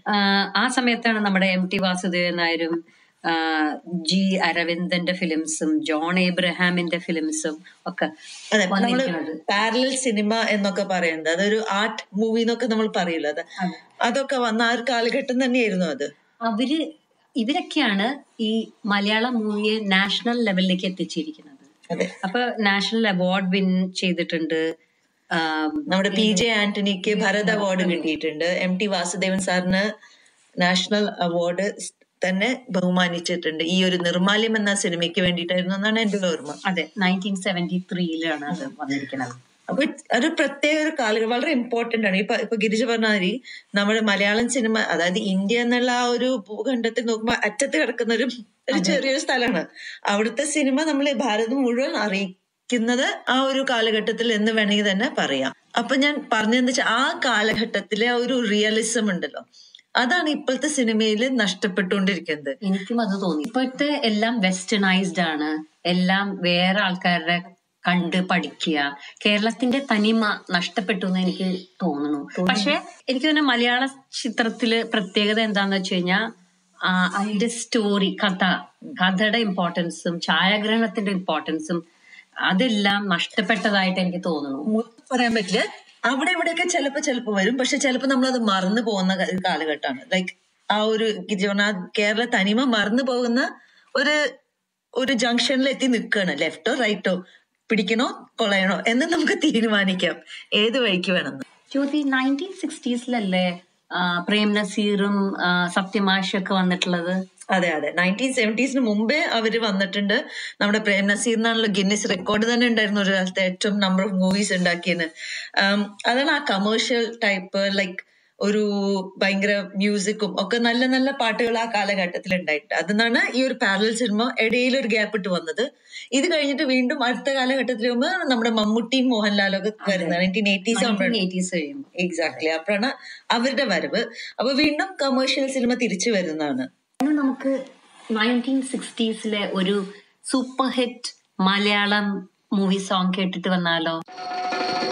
ആ സമയത്താണ് നമ്മുടെ എം ടി വാസുദേവൻ നായരും ആ, ജി അരവിന്ദന്റെ ഫിലിംസും ജോൺ ഏബ്രഹാമിന്റെ ഫിലിംസും ഒക്കെ അതെ നമ്മള് വന്നിരിക്കുന്നത് പാരലൽ സിനിമ എന്നൊക്കെ പറയുന്നത് അതൊരു ആർട്ട് മൂവി എന്നൊക്കെ നമ്മൾ പറയില്ല അത് അതെ. അതൊക്കെ വന്ന ആ ഒരു കാലഘട്ടം തന്നെയായിരുന്നു അത് അവര് ഇവരൊക്കെയാണ് ഈ മലയാള മൂവിയെ നാഷണൽ ലെവലിലേക്ക് എത്തിച്ചിരിക്കുന്നത് അതെ അപ്പൊ നാഷണൽ അവാർഡ് വിൻ ചെയ്തിട്ടുണ്ട് ആം, നമ്മുടെ പി ജെ ആന്റണിക്ക് ഭരത് അവാർഡ് കിട്ടിയിട്ടുണ്ട് എം ടി വാസുദേവൻ സാറിന് നാഷണൽ അവാർഡ് തന്നെ ബഹുമാനിച്ചിട്ടുണ്ട് ഈ ഒരു നിർമാല്യം എന്ന സിനിമയ്ക്ക് വേണ്ടിയിട്ടായിരുന്നു എന്നാണ് എന്റെ ഓർമ്മ അതെ നയൻറ്റീൻ സെവന്റി ത്രീയിലാണ് അത് വന്നിരിക്കുന്നത് അപ്പൊ ഒരു പ്രത്യേക ഒരു കാലഘട്ടം വളരെ ഇമ്പോർട്ടന്റ് ആണ് ഇപ്പൊ ഇപ്പൊ ഗിരിജ പറഞ്ഞ മാതിരി നമ്മുടെ മലയാളം സിനിമ അതായത് ഇന്ത്യ എന്നുള്ള ആ ഒരു ഭൂഖണ്ഡത്തിൽ നോക്കുമ്പോ അറ്റത്ത് കിടക്കുന്ന ഒരു ഒരു ചെറിയൊരു സ്ഥലമാണ് അവിടുത്തെ സിനിമ നമ്മൾ ഭാരതം മുഴുവൻ അറിയിക്കുന്നത് ആ ഒരു കാലഘട്ടത്തിൽ എന്ന് വേണമെങ്കിൽ തന്നെ പറയാം അപ്പൊ ഞാൻ പറഞ്ഞതെന്ന് വെച്ചാൽ ആ കാലഘട്ടത്തിലെ ആ ഒരു റിയലിസം ഉണ്ടല്ലോ അതാണ് ഇപ്പോഴത്തെ സിനിമയിൽ നഷ്ടപ്പെട്ടുകൊണ്ടിരിക്കുന്നത് എനിക്കും അത് തോന്നി ഇപ്പോഴത്തെ എല്ലാം വെസ്റ്റേണൈസ്ഡ് ആണ് എല്ലാം വേറെ ആൾക്കാരുടെ കണ്ട് പഠിക്കുക കേരളത്തിന്റെ തനിമ നഷ്ടപ്പെട്ടു എന്ന് എനിക്ക് തോന്നുന്നു പക്ഷെ എനിക്ക് തന്നെ മലയാള ചിത്രത്തില് പ്രത്യേകത എന്താന്ന് വെച്ച് കഴിഞ്ഞാൽ അതിന്റെ സ്റ്റോറി കഥ കഥയുടെ ഇമ്പോർട്ടൻസും ഛായാഗ്രഹണത്തിന്റെ ഇമ്പോർട്ടൻസും അതെല്ലാം നഷ്ടപ്പെട്ടതായിട്ട് എനിക്ക് തോന്നുന്നു മൊത്തം പറയാൻ പറ്റില്ല അവിടെ ഇവിടെയൊക്കെ ചിലപ്പോ ചിലപ്പോ വരും പക്ഷെ ചിലപ്പോ നമ്മൾ അത് മറന്നു പോകുന്ന ക- ഒരു കാലഘട്ടമാണ് ലൈക്ക് ആ ഒരു ഗിരിജ പറഞ്ഞ ആ കേരള തനിമ മറന്നു പോകുന്ന ഒരു ഒരു ജംഗ്ഷനിൽ എത്തി നിൽക്കുകയാണ് ലെഫ്റ്റോ റൈറ്റോ പിടിക്കണോ കൊളയണോ എന്ന് നമുക്ക് തീരുമാനിക്കാം ഏത് വഴിക്ക് വേണമെന്ന് ജ്യോതി നയൻറ്റീൻ സിക്സ്റ്റീസിലല്ലേ പ്രേം നസീറും ആ, സത്യമാഷൊക്കെ വന്നിട്ടുള്ളത് അതെ അതെ നയൻറ്റീൻ സെവൻറ്റീസിന് മുമ്പേ അവര് വന്നിട്ടുണ്ട് നമ്മുടെ പ്രേം നസീറിനാണല്ലോ ഗിന്നസ് റെക്കോർഡ് തന്നെ ഉണ്ടായിരുന്നു ഒരു കാലത്ത് ഏറ്റവും നമ്പർ ഓഫ് മൂവീസ് ഉണ്ടാക്കിയെന്ന് ആം, അതാണ് ആ കമേഴ്ഷ്യൽ ടൈപ്പ് ലൈക്ക് ഒരു ഭയങ്കര മ്യൂസിക്കും ഒക്കെ നല്ല നല്ല പാട്ടുകൾ ആ കാലഘട്ടത്തിൽ ഉണ്ടായിട്ട് അതിനാണ് ഈ ഒരു പാരലൽ സിനിമ ഇടയിൽ ഒരു ഗ്യാപ്പ് ഇട്ട് വന്നത് ഇത് കഴിഞ്ഞിട്ട് വീണ്ടും അടുത്ത കാലഘട്ടത്തിൽ വരുമ്പോൾ നമ്മുടെ മമ്മൂട്ടിയും മോഹൻലാലും ഒക്കെ വരുന്നത് നയൻറ്റീൻ എയ്റ്റീസ് ആകുമ്പോഴാണ് എയ്റ്റീസ് കഴിയുമ്പോൾ എക്സാക്ട്ലി അപ്പോഴാണ് അവരുടെ വരവ് അപ്പൊ വീണ്ടും കമേഴ്ഷ്യൽ സിനിമ തിരിച്ചു വരുന്നതാണ് ഇന്ന് നമുക്ക് നയൻറ്റീൻ സിക്സ്റ്റീസിലെ ഒരു super hit Malayalam movie song കേട്ടിട്ട് വന്നാലോ